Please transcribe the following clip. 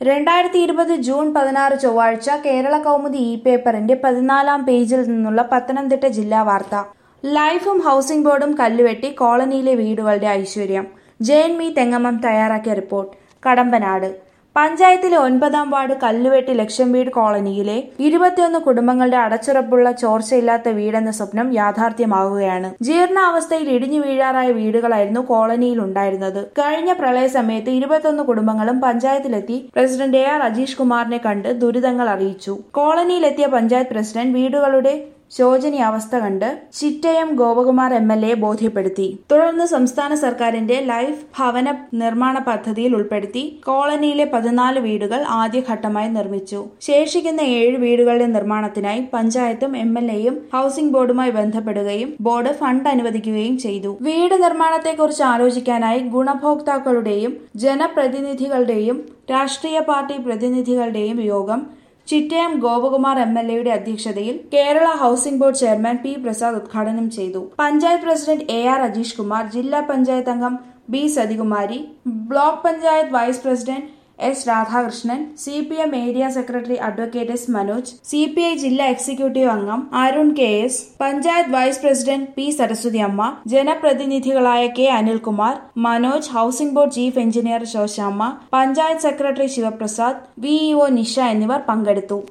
രണ്ടായിരത്തി ഇരുപത് ജൂൺ പതിനാറ് ചൊവ്വാഴ്ച കേരള കൗമുദി ഇ പേപ്പറിന്റെ പതിനാലാം പേജിൽ നിന്നുള്ള പത്തനംതിട്ട ജില്ലാ വാർത്ത ലൈഫും ഹൗസിംഗ് ബോർഡും കല്ലുവെട്ടി കോളനിയിലെ വീടുകളുടെ ഐശ്വര്യം ജയൻ മി തെങ്ങമ്മം തയ്യാറാക്കിയ റിപ്പോർട്ട് കടമ്പനാട് പഞ്ചായത്തിലെ ഒൻപതാം വാർഡ് കല്ലുവെട്ടി ലക്ഷം വീട് കോളനിയിലെ ഇരുപത്തിയൊന്ന് കുടുംബങ്ങളുടെ അടച്ചുറപ്പുള്ള ചോർച്ചയില്ലാത്ത വീടെന്ന സ്വപ്നം യാഥാർത്ഥ്യമാവുകയാണ് ജീർണാവസ്ഥയിൽ ഇടിഞ്ഞു വീഴാറായ വീടുകളായിരുന്നു കോളനിയിൽ ഉണ്ടായിരുന്നത് കഴിഞ്ഞ പ്രളയ സമയത്ത് ഇരുപത്തൊന്ന് കുടുംബങ്ങളും പഞ്ചായത്തിലെത്തി പ്രസിഡന്റ് എ ആർ അജീഷ് കുമാറിനെ കണ്ട് ദുരിതങ്ങൾ അറിയിച്ചു കോളനിയിലെത്തിയ പഞ്ചായത്ത് പ്രസിഡന്റ് വീടുകളുടെ ശോചനീയാവസ്ഥ കണ്ട് Chittayam Gopakumar M L A ബോധ്യപ്പെടുത്തി തുടർന്ന് സംസ്ഥാന സർക്കാരിന്റെ ലൈഫ് ഭവന നിർമ്മാണ പദ്ധതിയിൽ ഉൾപ്പെടുത്തി കോളനിയിലെ പതിനാല് വീടുകൾ ആദ്യഘട്ടമായി നിർമ്മിച്ചു ശേഷിക്കുന്ന ഏഴ് വീടുകളുടെ നിർമ്മാണത്തിനായി പഞ്ചായത്തും എം എൽ എയും ഹൗസിംഗ് ബോർഡുമായി ബന്ധപ്പെടുകയും ബോർഡ് ഫണ്ട് അനുവദിക്കുകയും ചെയ്തു വീട് നിർമ്മാണത്തെക്കുറിച്ച് ആലോചിക്കാനായി ഗുണഭോക്താക്കളുടെയും ജനപ്രതിനിധികളുടെയും രാഷ്ട്രീയ പാർട്ടി പ്രതിനിധികളുടെയും യോഗം ചിറ്റയം ഗോപകുമാർ എം എൽ എയുടെ അധ്യക്ഷതയിൽ Kerala housing board chairman P Prasad ഉദ്ഘാടനം ചെയ്തു panchayat president A R Ajish Kumar ജില്ലാ പഞ്ചായത്ത് അംഗം B Sathikumari block panchayat vice president S Radhakrishnan C P M area secretary advocate S Manoj C P I ജില്ലാ എക്സിക്യൂട്ടീവ് അംഗം Arun K S panchayat vice president P Saraswathi Amma ജനപ്രതിനിധികളായ K Anilkumar Manoj housing board chief engineer Sosamma panchayat secretary Sivaprasad VEO Nisha എന്നിവർ പങ്കെടുത്തു